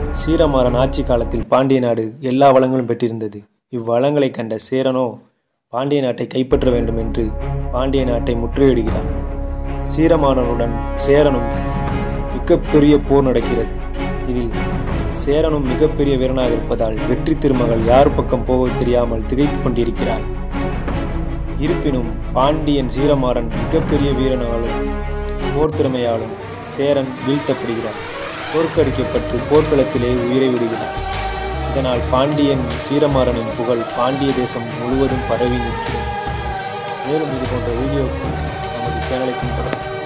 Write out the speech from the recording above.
சீரமாறன் ஆட்சி காலத்தில் பாண்டிய நாடு எல்லா வளங்களும் பெற்றிருந்தது இவ்வளங்களை கண்ட சேரனோ பாண்டிய நாட்டை கைப்பற்ற வேண்டும் என்று பாண்டிய நாட்டை முற்றுகையிடுகிறான் சீரமாறனுடன் சேரனும் மிகப்பெரிய போர் நடக்கிறது இதில் சேரனும் மிகப்பெரிய வீரனாக இருப்பதால் வெற்றி திருமகள் யார் பக்கம் போவது தெரியாமல் திகைத்துக் கொண்டிருக்கிறார் இருப்பினும் பாண்டியன் சீரமாறன் மிகப்பெரிய வீரனாலும் போர் திறமையாலும் சேரன் வீழ்த்தப்படுகிறார் தோற்கடிக்கப்பட்டு போர்க்களத்திலே உயிரை விடுகிறார் இதனால் பாண்டியன் சீரமாறனின் புகழ் பாண்டிய தேசம் முழுவதும் பரவி நிற்கிறது மேலும் இது போன்ற வீடியோக்கு நமது சேனலை பின்தொடரும்